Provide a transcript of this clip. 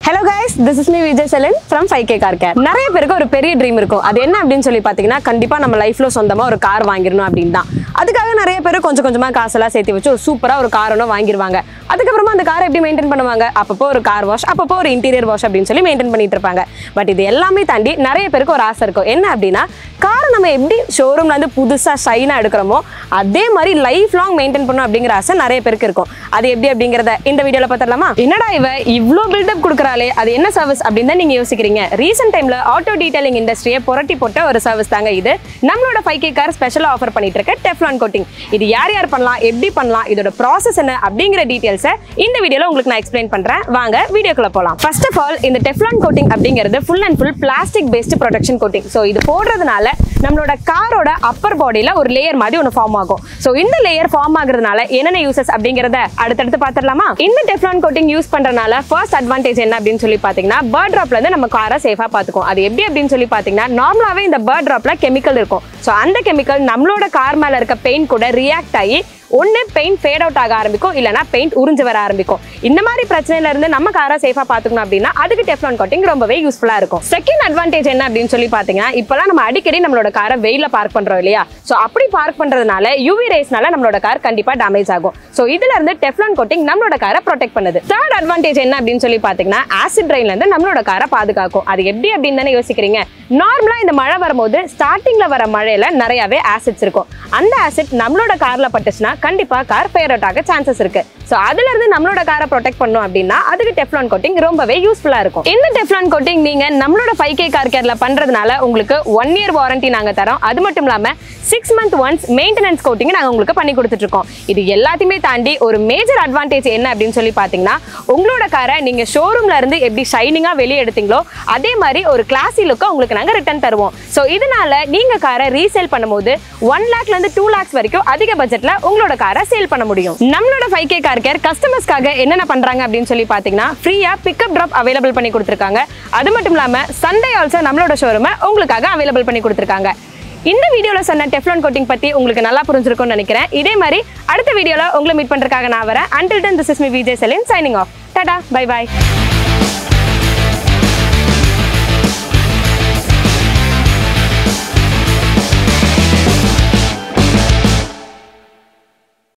hello guys this is me Vijay Selan from five K car care நிறைய பேருக்கு ஒரு பெரிய ட்ரீம் இருக்கும் அது என்ன அப்படின்னு சொல்லி பார்த்தீங்கன்னா கண்டிப்பாக நம்ம லைஃப்ல சொந்தமாக ஒரு கார் வாங்கிடணும் அப்படின்னு தான் அதுக்காக நிறைய பேர் கொஞ்சம் கொஞ்சமாக காசெல்லாம் சேர்த்து வச்சு ஒரு சூப்பராக ஒரு கார் ஒன்று வாங்கிடுவாங்க அதுக்கப்புறமா அந்த காரை எப்படி மெயின்டைன் பண்ணுவாங்க அப்பப்போ ஒரு கார் வாஷ் அப்பப்போ ஒரு இன்டீரியர் வாஷ் அப்படின்னு சொல்லி மெயின்டைன் பண்ணிட்டு இருப்பாங்க பட் இது எல்லாமே தாண்டி நிறைய பேருக்கு ஒரு ஆசை இருக்கும் என்ன அப்படின்னா காரை நம்ம எப்படி ஷோரூம்ல இருந்து புதுசாக ஷைனாக எடுக்கிறோமோ அதே மாதிரி லைஃப் லாங் மெயின்டைன் பண்ணணும் அப்படிங்கிற ஆசை நிறைய பேருக்கு இருக்கும் அது எப்படி அப்படிங்கிறத இந்த வீடியோல பார்த்துடலாமா என்னடா இவ இவ்ளோ பில்டப் கொடுக்குறாளே அது என்ன சர்வீஸ் அப்படின்னு தான் நீங்க யோசிக்கிறீங்க ரீசெண்ட் டைம்ல ஆட்டோ டீடைலிங் இண்டஸ்ட்ரியை புரட்டி போட்ட ஒரு சர்வீஸ் தாங்க இது நம்மளோட ஃபைவ் கே கார் ஸ்பெஷலாக ஆஃபர் பண்ணிட்டு இருக்க டெஃப்லான் கோட்டிங் இது யார் யார் பண்ணலாம் எப்படி பண்ணலாம் இதோட ப்ராசஸ் என்ன அப்படிங்கிற டீடைல்ஸை இந்த வீடியோல உங்களுக்கு நான் எக்ஸ்பிளைன் பண்றேன் வாங்க வீடியோக்குள்ள போலாம் ஃபர்ஸ்ட் ஆஃப் ஆல் இந்த டெஃப்லான் கோட்டிங் அப்படிங்கிறது full and full plastic based protection coating so இது போடுறதுனால நம்மளோட காரோட அப்பர் பாடியில ஒரு லேயர் மாதிரி ஒன்று ஃபார்ம் ஆகும் ஸோ இந்த லேயர் ஃபார்ம் ஆகுறதுனால என்னென்ன யூசஸ் அப்படிங்கிறத அடுத்தடுத்து பார்த்துடலாமா இந்த டெஃப்லான் கோட்டிங் யூஸ் பண்றதுனால ஃபர்ஸ்ட் அட்வான்டேஜ் என்ன அப்படின்னு சொல்லி பார்த்தீங்கன்னா பேர்ட் ட்ராப்ல இருந்து நம்ம காரை சேஃபாக பார்த்துக்கும் அது எப்படி அப்படின்னு சொல்லி பார்த்தீங்கன்னா நார்மலாகவே இந்த பேர்ட் ட்ராப்ல கெமிக்கல் இருக்கும் ஸோ அந்த கெமிக்கல் நம்மளோட கார் மேல இருக்க பெயிண்ட் கூட ரியாக்ட் ஆகி ஒன்று பெயிண்ட் ஃபேட் அவுட் ஆக ஆரம்பிக்கும் இல்லைனா பெயிண்ட் உறிஞ்சு வர ஆரம்பிக்கும் இந்த மாதிரி பிரச்சனையில இருந்து நம்ம காரை சேஃபாக பார்த்துக்கணும் அப்படின்னா அதுக்கு டெஃப்லான் கோட்டிங் ரொம்பவே யூஸ்ஃபுல்லாக இருக்கும் செகண்ட் அட்வான்டேஜ் என்ன அப்படின்னு சொல்லி பார்த்தீங்கன்னா இப்போலாம் நம்ம அடிக்கடி நம்மளோட காரை வெயில பார்க் பண்றோம் இல்லையா ஸோ அப்படி பார்க் பண்றதுனால யூவி ரேஸ்னால நம்மளோட கார் கண்டிப்பா டேமேஜ் ஆகும் ஸோ இதுல இருந்து டெஃப்லான் கோட்டிங் நம்மளோட காரை ப்ரொடெக்ட் பண்ணுது தேர்ட் அட்வான்டேஜ் என்ன அப்படின்னு சொல்லி பார்த்தீங்கன்னா ஆசிட் ரெயின்ல இருந்து நம்மளோட காரை பாதுகாக்கும் அது எப்படி அப்படின்னு தானே யோசிக்கிறீங்க நார்மலா இந்த மழை வரும்போது ஸ்டார்டிங்ல வர மழையில நிறையவே ஆசிட்ஸ் இருக்கும் அந்த ஆசிட் நம்மளோட கார்ல பட்டுச்சுன்னா கண்டிப்பா கார் ஃபேர் அவுட் ஆக சான்சஸ் இருக்கு ஸோ அதுல இருந்து நம்மளோட காரை ப்ரொடெக்ட் பண்ணோம் அப்படின்னா அதுக்கு டெஃப்லான் கோட்டிங் ரொம்பவே யூஸ்ஃபுல்லா இருக்கும் இந்த டெஃப்லான் கோட்டிங் நீங்க நம்மளோட ஃபைவ் கே கார் கேர்ல பண்றதுனால உங்களுக்கு ஒன் இயர் வாரண்டி நாங்க தரோம் அது மட்டும் இல்லாம six month once maintenance coating நாங்க உங்களுக்கு பண்ணி கொடுத்துட்டு இருக்கோம் இது எல்லாத்தையுமே தாண்டி ஒரு மேஜர் அட்வான்டேஜ் என்ன அப்படின்னு சொல்லி பாத்தீங்கன்னா உங்களோட காரை நீங்க ஷோரூம்ல இருந்து எப்படி ஷைனிங்கா வெளியே எடுத்தீங்களோ அதே மாதிரி ஒரு கிளாசி லுக்கை உங்களுக்கு நாங்க ரிட்டர்ன் தருவோம் ஸோ இதனால நீங்க காரை ரீசேல் பண்ணும்போது ஒன் லேக்ல இருந்து டூ லேக்ஸ் வரைக்கும் அதிக பட்ஜெட்ல உங்களோட காரை சேல் பண்ண முடியும் நம்மளோட ஃபைவ் கே கார் கேர் கஸ்டமர்ஸ்க்காக என்னென்ன பண்றாங்க அப்படின்னு சொல்லி பாத்தீங்கன்னா ஃப்ரீயா பிக்கப் ட்ராப் அவைலபிள் பண்ணி கொடுத்துருக்காங்க அது மட்டும் இல்லாம சண்டே ஆல்சோ நம்மளோட ஷோரூமை உங்களுக்காக அவைலபிள் பண்ணி கொடுத்துருக்காங்க இந்த வீடியோல சொன்ன டெஃப்லான் கோட்டிங் பத்தி உங்களுக்கு நல்லா புரிஞ்சிருக்கும்னு நினைக்கிறேன் இதே மாதிரி அடுத்த வீடியோல உங்களை மீட் பண்றதுக்காக நான் வரேன் until then this is me Vijay Selin signing off tata bye by